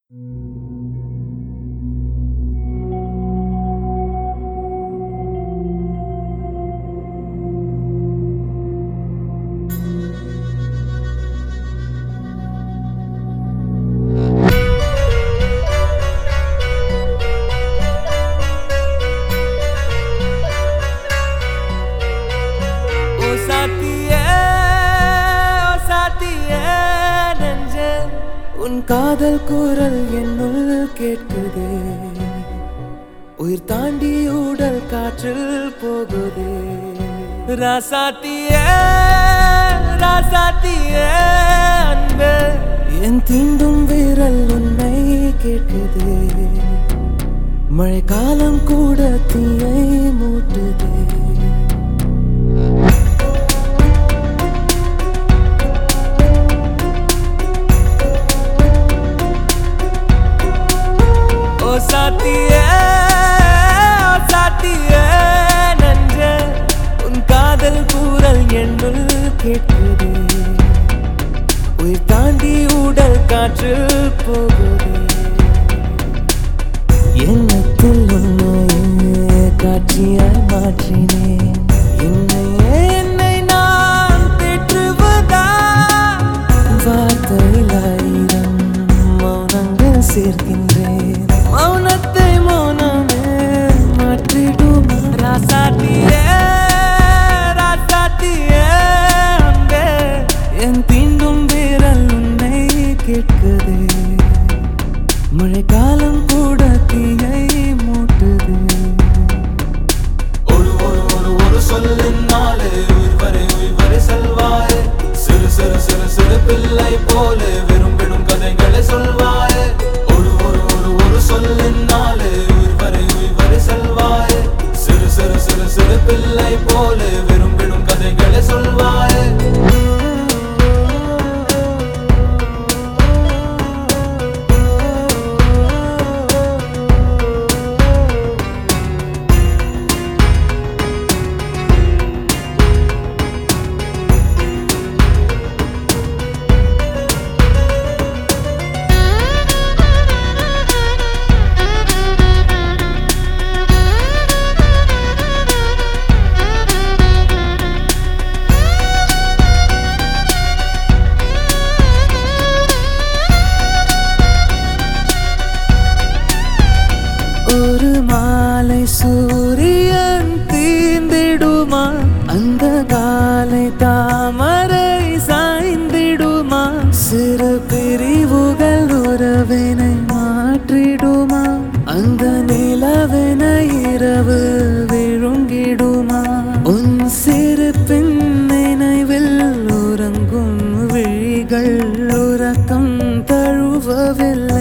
ஓ சாத்தியே ஓ சாத்தியே நெஞ்சே உன் காதல் குரல் என்னுள் கேட்குதே உயிர் தாண்டி ஊடல் காற்றில் போகுதே ராசாத்தியே ராசாத்தியே அன்பே என் தீண்டும் வீரல் உன்னை கேட்குதே மழைக்காலம் கூட தீயை மூட்டுதே ஓ சாத்தியே ஓ சாத்தியே நன்றே உன் காதல் கூறல் என்னுள் கேட்குதே உயிர் தாண்டி உடல் காற்றில் போகுதே எண்ணத்தில் உன்னையே காட்சியாய் மாற்றினேன் என்னையே என்னை நான் தேற்றுவதா வார்த்தையில் ஆயிரம் மௌனங்கள் சேர்க்கின்றேன் மௌனத்தை மௌனமே மாற்றிடும் ராசாத்தியே ராசாத்தியே அன்பே என் தீண்டும் வீரல் உன்னை கேட்குதே மழைக்காலம் கூட தீயை மூட்டுது ஒரு ஒரு ஒரு ஒரு சொல்லினாலே உயிர் வரை உயிர் வரை செல்வாயே சிறு சிறு சிறு சிறு பிள்ளை போல விரும்பிடும் கதைகளை சொல்வாயே ஒரு ஒரு ஒரு ஒரு சொல்லினாலே உயிர் வரை உயிர் வரை செல்வாயே சிறு சிறு சிறு சிறு பிள்ளை போல விரும்பிடும் கதைகளை சொல்வாயே ஒரு மாலை சூரியன் தீர்ந்திடுமா அந்த காலை தாமரை சாய்ந்திடுமா சிறு பிரிவுகள் உறவினை மாற்றிடுமா அந்த நிலவினை இரவு விழுங்கிடுமா உன் சிறு பின் நினைவில் உறங்கும் விழிகள் உறக்கம் தழுவவில்லை